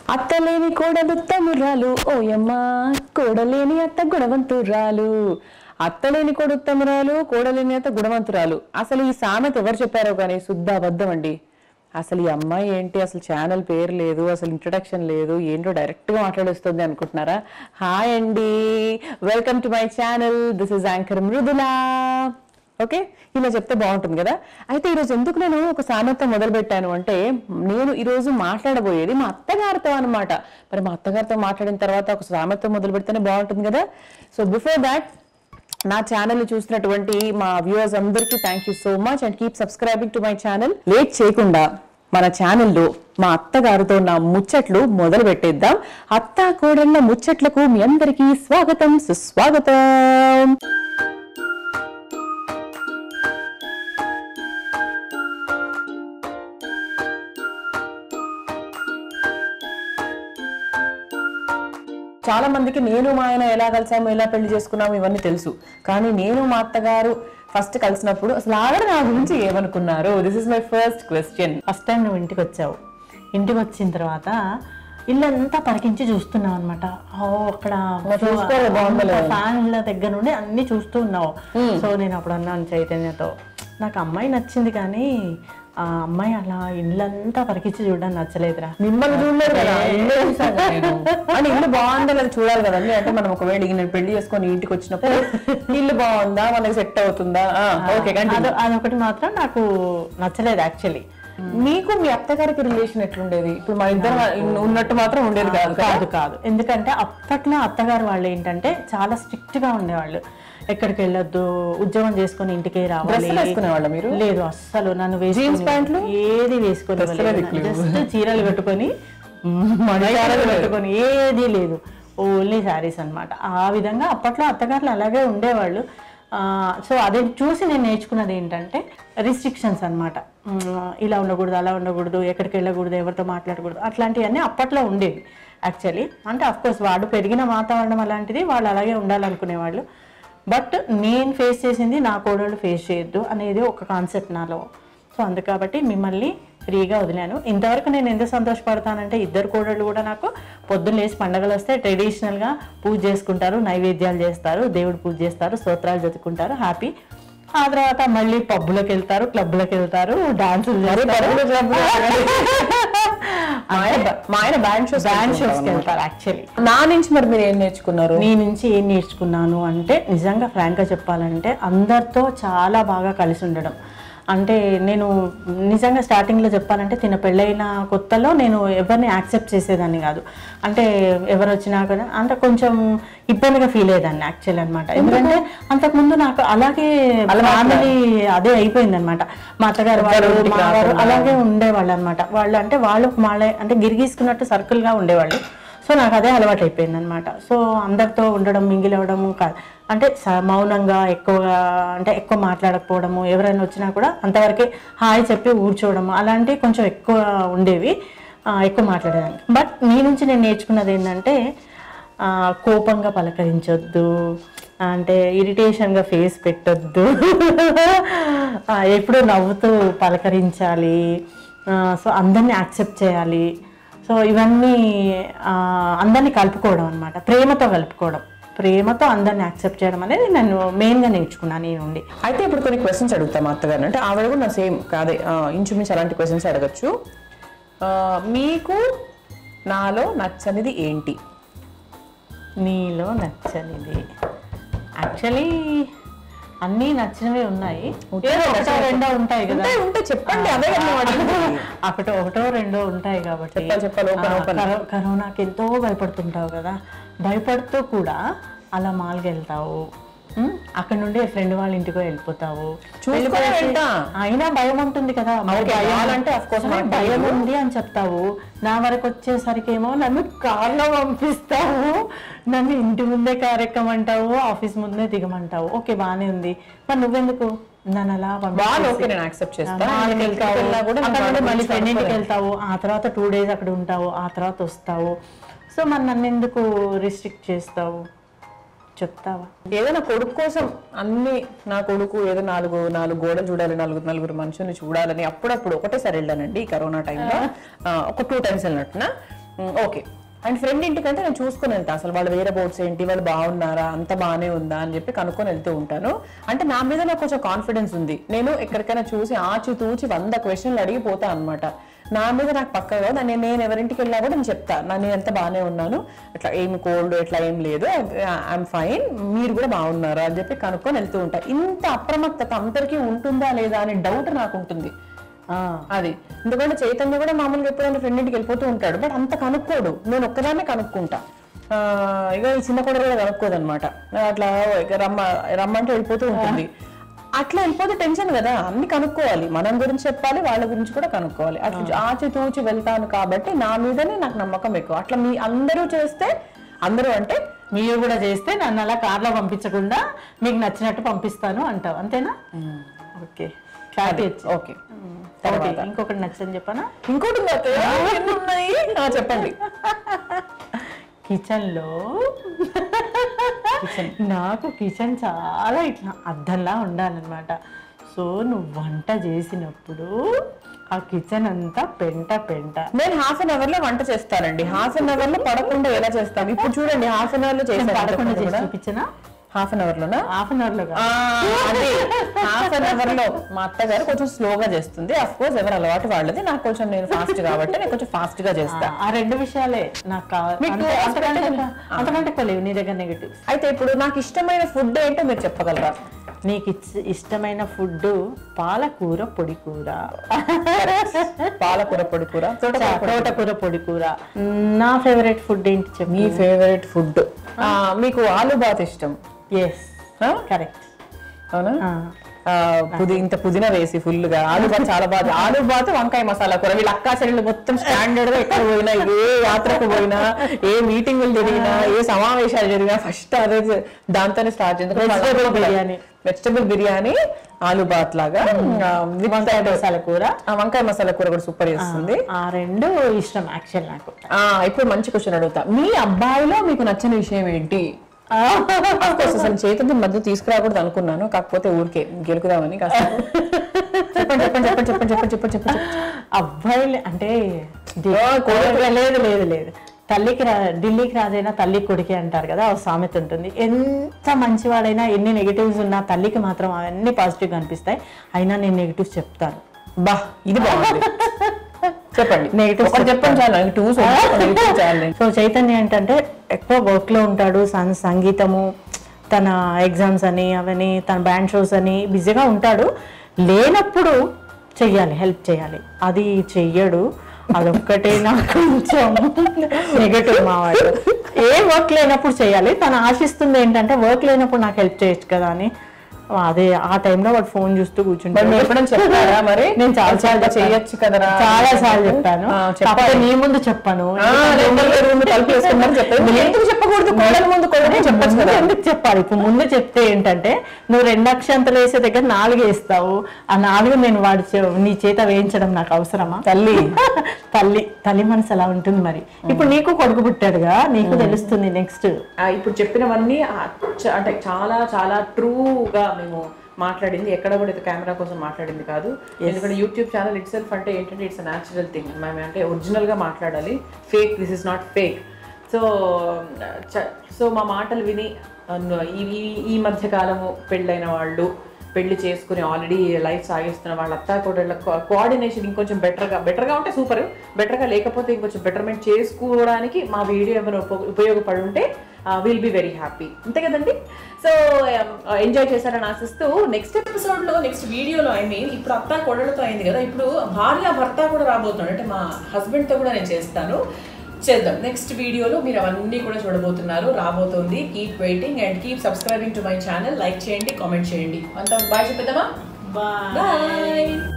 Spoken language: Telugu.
అత్తలేని కోడలు తమురాలు ఓయమ్మ కోడలేని అత్త గుణవంతురాలు అత్తలేని కోడు ఉత్తమురాలు కోడలేని అత్త గుణవంతురాలు అసలు ఈ సామెత ఎవరు చెప్పారో కానీ శుద్ధ అబద్ధం అండి అసలు ఈ అమ్మాయి ఏంటి అసలు ఛానల్ పేరు లేదు అసలు ఇంట్రడక్షన్ లేదు ఏంటో డైరెక్ట్ గా మాట్లాడేస్తుంది అనుకుంటున్నారా హాయ్ అండి welcome to my channel this is anchor Mrudula okay ఇలా చెప్తే బాగుంటుంది కదా అయితే ఈరోజు ఎందుకు నేను ఒక సామెత మొదలు పెట్టాను అంటే నేను ఈరోజు మాట్లాడబోయేది మా అత్తగారితో అనమాట మరి మా అత్తగారితో మాట్లాడిన తర్వాత ఒక సామెత మొదలు పెడితేనే బాగుంటుంది కదా సో బిఫోర్ దాట్ నా ఛానల్ చూసినటువంటి మా వ్యూవర్స్ అందరికీ thank you so much and keep subscribing to my channel late చేయకుండా మన ఛానల్లో మా అత్తగారితో నా ముచ్చట్లు మొదలు పెట్టేద్దాం అత్త కోడళ్ళ ముచ్చట్లకు మీ అందరికీ స్వాగతం సుస్వాగతం చాలా మందికి నేను మా ఆయన ఎలా కలిసాము ఎలా పెళ్లి చేసుకున్నాము ఇవన్నీ తెలుసు కానీ నేను మా అత్తగారు ఫస్ట్ కలిసినప్పుడు అసలు ఆవిడ నా గురించి ఏమనుకున్నారు this is my first question first time నువ్వు ఇంటికి వచ్చావు ఇంటికి వచ్చిన తర్వాత ఇల్లంతా పరికించి చూస్తున్నావు అనమాట అక్కడ చూసుకోవాలి, బాగుందా లేదా? ఫ్యాన్ల దగ్గర నుండి అన్ని చూస్తూ ఉన్నావు సో నేను అప్పుడు అన్నాను చైతన్యతో నాకు అమ్మాయి నచ్చింది కానీ ఆ అమ్మాయి అలా ఇల్లంతా పరికించి చూడడానికి నచ్చలేదురా మిమ్మల్ని చూడలేదు కదా ఇల్లు చూసాను నేను అంటే ఇల్లు బాగుందా లేదా చూడాలి కదండి అంటే మనం ఒకవేళ ఇక నేను పెళ్లి చేసుకొని ఇంటికి వచ్చినప్పుడు ఇల్లు బాగుందా మనకి సెట్ అవుతుందా ఓకే అదో అదొకటి మాత్రం నాకు నచ్చలేదు యాక్చువల్లీ మీకు మీ అత్తగారికి రిలేషన్ ఎట్లుండేది ఇప్పుడు మా ఇద్దరు ఉన్నట్టు మాత్రం ఉండేది కాదు కదా కాదు కాదు ఎందుకంటే అప్పట్లో అత్తగారు వాళ్ళు ఏంటంటే చాలా స్ట్రిక్ట్ గా ఉండేవాళ్ళు ఎక్కడికి వెళ్ళొద్దు ఉద్యోగం చేసుకొని ఇంటికే రావాలి డ్రెస్సులు వేసుకునేవాళ్ళ మీరు లేదు అస్సలు నన్ను Jeans వేసుకొని ప్యాంట్లు? ఏది వేసుకొని జస్ట్ చీరలు కట్టుకొని మణిహారాలు కట్టుకొని ఏది లేదు ఓన్లీ శారీస్ అన్నమాట ఆ విధంగా అప్పట్లో అత్తగారులు అలాగే ఉండేవాళ్ళు సో అదే చూసి నేను నేర్చుకున్నది ఏంటంటే రిస్ట్రిక్షన్స్ అనమాట ఇలా ఉండకూడదు అలా ఉండకూడదు ఎక్కడికి వెళ్ళకూడదు ఎవరితో మాట్లాడకూడదు అట్లాంటివన్నీ అప్పట్లో ఉండేవి యాక్చువల్లీ అంటే అఫ్ కోర్స్ వాడు పెరిగిన వాతావరణం అలాంటిది వాళ్ళు అలాగే ఉండాలనుకునేవాళ్ళు బట్ నేను ఫేస్ చేసింది నా కోడళ్ళు ఫేస్ చేయొద్దు అనేది ఒక కాన్సెప్ట్ నాలో సో అందు కాబట్టి మిమ్మల్ని ఫ్రీగా వదిలాను ఇంతవరకు నేను ఎంత సంతోషపడతానంటే ఇద్దరు కోడళ్ళు కూడా నాకు పొద్దున్న లేచి పండగలు వస్తే ట్రెడిషనల్గా పూజ చేసుకుంటారు నైవేద్యాలు చేస్తారు దేవుడు పూజ చేస్తారు స్తోత్రాలు చదువుకుంటారు హ్యాపీ ఆ తర్వాత మళ్ళీ పబ్బులకు వెళ్తారు క్లబ్లకు వెళ్తారు డాన్సులు మా ఆయన మా ఆయన బ్యాండ్ షోస్ డాన్స్ షోస్కి వెళ్తారు యాక్చువల్లీ నా నుంచి మరి మీరు ఏం నేర్చుకున్నారు నీ నుంచి ఏం నేర్చుకున్నాను అంటే నిజంగా ఫ్రాంక్గా చెప్పాలంటే అందరితో చాలా బాగా కలిసి ఉండడం అంటే నేను నిజంగా స్టార్టింగ్లో చెప్పాలంటే తిన పెళ్ళైన కొత్తలో నేను ఎవరిని యాక్సెప్ట్ చేసేదాన్ని కాదు అంటే ఎవరు వచ్చినా కూడా అంటే కొంచెం ఇబ్బందిగా ఫీల్ అయ్యేదాన్ని యాక్చువల్ అనమాట ఎందుకంటే అంతకుముందు నాకు అలాగే ఫ్యామిలీ అదే అయిపోయింది అనమాట మా అత్తగారు వాళ్ళు మా వారు అలాగే ఉండేవాళ్ళు అనమాట వాళ్ళు అంటే వాళ్ళు వాళ్ళే అంటే గిరిగీసుకున్నట్టు సర్కిల్గా ఉండేవాళ్ళు సో నాకు అదే అలవాటు అయిపోయింది అనమాట సో అందరితో ఉండడం మింగిల్ అవ్వడము కాదు అంటే స- మౌనంగా ఎక్కువగా అంటే ఎక్కువ మాట్లాడకపోవడము ఎవరైనా వచ్చినా కూడా అంతవరకే హాయ్ చెప్పి కూర్చోవడము అలాంటివి కొంచెం ఎక్కువ ఉండేవి ఆ, ఎక్కువ మాట్లాడేదాన్ని బట్ నీ నుంచి నేను నేర్చుకున్నది ఏంటంటే ఆ, కోపంగా పలకరించొద్దు అంటే ఇరిటేషన్గా ఫేస్ పెట్టొద్దు ఆ, ఎప్పుడూ నవ్వుతూ పలకరించాలి సో అందరినీ యాక్సెప్ట్ చేయాలి సో ఇవన్నీ ఆ, అందరినీ కలుపుకోవడం అనమాట ప్రేమతో కలుపుకోవడం ప్రేమతో అందరిని యాక్సెప్ట్ చేయడం అనేది నేను మెయిన్గా నేర్చుకున్నాను నీ నుండి అయితే ఇప్పుడు కొన్ని క్వశ్చన్స్ అడుగుతాం మా అత్తగారు అంటే ఆవిడ కూడా నా సేమ్ కాదే ఆ, ఇంచుమించు అలాంటి క్వశ్చన్స్ అడగచ్చు ఆ, మీకు నాలో నచ్చనిది ఏంటి నీలో నచ్చనిది యాక్చువల్లీ అన్నీ నచ్చినవే ఉన్నాయి ఏదో ఒకటో రెండో ఉంటాయి కదా ఉంటే ఉంటే చెప్పండి అదే కదా మేము అడిగింది. ఒకటో ఒకటో రెండో ఉంటాయి కాబట్టి చెప్పాలి, చెప్పాలి, open, ఆ, open. కరో- కరోనాకి ఎంతో భయపడుతుంటావు కదా భయపడుతూ కూడా అలా మాల్కి వెళ్తావు ఉమ్, అక్కడ నుండి ఫ్రెండ్ వాళ్ళ ఇంటికో వెళ్ళిపోతావు చూసుకొని వెళ్ళిపోయేసి- వెళ్తా. అయినా భయం ఉంటుంది కదా మరి Okay, భయం- కావాలంటే of course సరే, మనకు భయం ఉంది అని చెప్తావు నా వరకు వచ్చేసరికి ఏమో నన్ను కార్లో పంపిస్తావు నన్ను ఇంటి ముందే కార్ ఎక్కమంటావు ఆఫీస్ ముందే దిగమంటావు ఓకే బానే ఉంది మరి నువ్వెందుకు నన్ను అలా వాళ్ళు పంపించేసి- ఓకే నేను యాక్సెప్ట్ చేస్తాను మాల్కి వెళ్తావు వెళ్ళినా కూడా నేను అక్కడ నుండి వాళ్ళ మళ్ళీ గురించి ఫ్రెండ్ ఇంటికి అనుకోలేదు. వెళ్తావు ఆ తర్వాత టూ డేస్ అక్కడ ఉంటావు ఆ తర్వాత వస్తావు సో మరి నన్ను ఎందుకు రిస్ట్రిక్ట్ చేస్తావు చెప్తావా ఏదైనా కొడుకు కోసం అన్ని నా కొడుకు ఏదో నాలుగు నాలుగు గోడలు చూడాలి నాలుగు నలుగురు మనుషుల్ని చూడాలని అప్పుడప్పుడు ఒకటేసారి వెళ్ళానండి ఈ కరోనా టైంలో ఆ, ఒక టూ టైమ్స్ వెళ్ళినట్టున ఓకే అండ్ ఫ్రెండ్ ఇంటికంటే నేను చూసుకుని వెళ్తా అసలు వాళ్ళు వేరే బోర్డ్స్ ఏంటి వాళ్ళు బాగున్నారా అంత బాగానే ఉందా అని చెప్పి కనుక్కొని వెళ్తూ ఉంటాను అంటే నా మీద నాకు కొంచెం కాన్ఫిడెన్స్ ఉంది నేను ఎక్కడికైనా చూసి ఆచి తూచి వంద క్వశ్చన్లు అడిగి పోతా అనమాట నా మీద నాకు పక్కగా దాన్ని నేను ఎవరింటికి వెళ్ళినా కూడా నేను చెప్తా నా నేను ఎంత బాగానే ఉన్నాను ఇట్లా ఏమి కోల్డ్ ఇట్లా ఏం లేదు ఐఎమ్ ఫైన్ మీరు కూడా బాగున్నారా అని చెప్పి కనుక్కొని వెళ్తూ ఉంటా ఇంత అప్రమత్తత అందరికీ ఉంటుందా లేదా అనే డౌట్ నాకు ఉంటుంది ఆ, అది ఎందుకంటే చైతన్య కూడా మామూలుగా ఎప్పుడైనా ఫ్రెండ్ ఇంటికి వెళ్ళిపోతూ ఉంటాడు బట్ అంత కనుక్కోడు నేను ఒక్కదాన్నే కనుక్కుంటా ఆ, ఇక ఈ చిన్న కూడా కూడా కనుక్కోదు అనమాట అట్లా ఇక రమ్మ రమ్మంటే వెళ్ళిపోతూ ఉంటుంది అట్లా వెళ్ళిపోతే టెన్షన్ కదా అన్ని కనుక్కోవాలి మనం గురించి చెప్పాలి వాళ్ళ గురించి కూడా కనుక్కోవాలి అట్లా ఆచి తూచి వెళ్తాను కాబట్టి నా మీదనే నాకు నమ్మకం ఎక్కువ అట్లా మీ అందరూ చేస్తే అందరూ అంటే మీరు కూడా చేస్తే నన్ను అలా కార్లో పంపించకుండా మీకు నచ్చినట్టు పంపిస్తాను అంటావు అంతేనా ఓకే క్లారిటీ వచ్చింది ఓకే ఓకే ఇంకొకటి నచ్చని చెప్పనా ఇంకోటి ఉంది అత్తయ్య. ఎన్ని ఉన్నాయి ఆ, చెప్పండి కిచెన్ లో నాకు కిచెన్ చాలా ఇట్లా అద్దంలా ఉండాలన్నమాట సో నువ్వు వంట చేసినప్పుడు ఆ కిచెన్ అంతా పెంట పెంట నేను హాఫ్ అన్ అవర్ లో వంట చేస్తానండి హాఫ్ అన్ అవర్ లో పడకుండా ఎలా చేస్తాను ఇప్పుడు చూడండి హాఫ్ అన్ అవర్ లో పడకుండా చేసి చేస్తాను చూపించనా హాఫ్ అన్ అవర్ లోనా హాఫ్ అన్ అవర్ లో కాదు. హాఫ్ అన్ అవర్ లో మా అత్తగారు కొంచెం స్లోగా చేస్తుంది అఫ్ కోర్స్ ఎవరు అలవాటు వాళ్ళది నాకు కొంచెం నేను ఫాస్ట్ కాబట్టి నేను కొంచెం ఫాస్ట్ గా చేస్తా ఆ రెండు విషయాలే నాకు కావాలి మీకు అంతే- అంతకంటే అసలు- అంతకంటే ఎక్కువ లేవు నీ దగ్గర నెగిటివ్స్ అయితే ఇప్పుడు నాకు ఇష్టమైన ఫుడ్ ఏంటో మీరు చెప్పగలరా నీకు ఇచ్చ- ఇష్టమైన ఫుడ్ పాలకూర పొడి కూర పాలకూర పొడి కూర తోటకూర పొడి కూర. తోటకూర పొడి కూర నా ఫేవరెట్ ఫుడ్ ఏంటి చెప్పు మీ ఫేవరెట్ ఫుడ్ మీకు ఆలు బాత్ ఇష్టం ఎస్ కరెక్ట్ అవునా ఆ, పుది ఇంత పుదీనా వేసి ఫుల్ గా ఆలు బాత్ చాలా బాగా ఆలు బాత్ వంకాయ మసాలా కూర వీళ్ళు అక్కా చెల్లెళ్ళు మొత్తం స్టాండర్డ్ గా ఎక్కడ పోయినా ఏ యాత్రకు పోయినా ఏ మీటింగులు జరిగినా ఏ సమావేశాలు జరిగినా ఫస్ట్ అదే దాంతోనే start Vegetable biryani. Vegetable biryani ఆలు బాత్ లాగా ఆ, with వంకాయ that- మసాలా కూర ఆ, వంకాయ మసాలా కూర కూడా సూపర్ చేస్తుంది ఆ రెండు ఇష్టం యాక్చువల్ నాకు ఆ ఇప్పుడు మంచి క్వశ్చన్ అడుగుతా మీ అబ్బాయిలో మీకు నచ్చని విషయం ఏంటి Of course, అసలు చేతులు మధ్య తీసుకురాకూడదు అనుకున్నాను కాకపోతే ఊరికే గెలుకుదామని కాస్త చెప్పండి చెప్పండి చెప్పండి చెప్పండి చెప్పండి చెప్పండి చెప్పండి అబ్బాయిలు అంటే ది- ఆ, కోడలు. లేదు లేదు లేదు తల్లికి రా ఢిల్లీకి రాజైనా తల్లి కొడుకి అంటారు కదా ఒక సామెత ఉంటుంది ఎంత మంచివాడైనా ఎన్ని నెగిటివ్స్ ఉన్నా తల్లికి మాత్రం అవన్నీ పాజిటివ్ అనిపిస్తాయి అయినా నేను నెగిటివ్స్ చెప్తాను బా ఇది బాగుంది చెప్పండి Negatives ఒకటి చెప్పండి చాలు టూ నెగిటివ్ చాలు సో చైతన్య ఏంటంటే ఎక్కువ వర్క్ లో ఉంటాడు సం సంగీతము తన ఎగ్జామ్స్ అని అవని తన బ్యాండ్ షోస్ అని బిజీగా ఉంటాడు లేనప్పుడు చెయ్యాలి హెల్ప్ చేయాలి అది చెయ్యడు అదొక్కటే నాకు కొంచెం నెగటివ్ మావాడు ఏ వర్క్ లేనప్పుడు చేయాలి తను ఆశిస్తుంది ఏంటంటే వర్క్ లేనప్పుడు నాకు హెల్ప్ చేయొచ్చు కదా అని అదే ఆ టైంలో వాడు ఫోన్ చూస్తూ మరి కూర్చుంటాడు మీరు ఎప్పుడైనా చెప్పారా మరి నేను చాలా సార్లు చెప్ప- చేయొచ్చు కదరా చాలా సార్లు చెప్పాను ఆ, కాకపోతే చెప్పాలి నీ ముందు చెప్పాను ఆ, రెండో రూమ్ తలుపు వేసుకున్నారు చెప్పారు మీరు ఎందుకు చెప్పకూడదు కోడల ముందు కోడలు చెప్పచ్చు ముందు కదా ఎందుకు చెప్పాలి ఇప్పుడు ముందు చెప్తే ఏంటంటే నువ్వు రెండు అక్షంతలు వేసే దగ్గర నాలుగు వేస్తావు ఆ నాలుగు నేను వాడి చే- నీ చేత వేయించడం నాకు అవసరమా తల్లి తల్లి తల్లి మనసు అలా ఉంటుంది మరి ఇప్పుడు నీకు కొడుకు పుట్టాడుగా నీకు తెలుస్తుంది నెక్స్ట్ ఆ, ఇప్పుడు చెప్పినవన్నీ ఆ, చ- అంటే చాలా చాలా ట్రూగా మేము మాట్లాడింది ఎక్కడ కూడా ఇది కెమెరా కోసం మాట్లాడింది కాదు ఎందుకంటే యూట్యూబ్ ఛానల్ ఇట్ సెల్ఫ్ అంటే ఏంటంటే ఇట్స్ న్యాచురల్ థింగ్ మేము అంటే ఒరిజినల్ గా మాట్లాడాలి fake this is not fake so so మా మాటలు విని అన్న- ఈ ఈ- ఈ మధ్య కాలము పెళ్ళైన వాళ్ళు పెళ్లి చేసుకుని ఆల్రెడీ లైఫ్ సాగిస్తున్న వాళ్ళ అత్తా కోడళ్ళ కోఆర్డినేషన్ ఇంకొంచెం బెటర్గా బెటర్గా ఉంటే సూపర్ బెటర్గా లేకపోతే ఇంకొంచెం బెటర్మెంట్ చేసుకోవడానికి మా వీడియో ఏమైనా ఉప- ఉపయోగపడి ఉంటే విల్ బి వెరీ హ్యాపీ అంతే కదండి సో ఎంజాయ్ చేశారని ఆశిస్తూ నెక్స్ట్ ఎపిసోడ్లో నెక్స్ట్ వీడియోలో ఐ మీన్ ఇప్పుడు అత్త కోడలతో అయింది కదా ఇప్పుడు భార్య భర్త కూడా రాబోతున్నాడు అంటే మా హస్బెండ్తో కూడా నేను చేస్తాను చేద్దాం నెక్స్ట్ వీడియోలో మీరు అవన్నీ కూడా చూడబోతున్నారు రాబోతోంది keep waiting and keep subscribing to my channel like చేయండి కామెంట్ చేయండి అంతా బాయ్ చెప్పేద్దామా బాయ్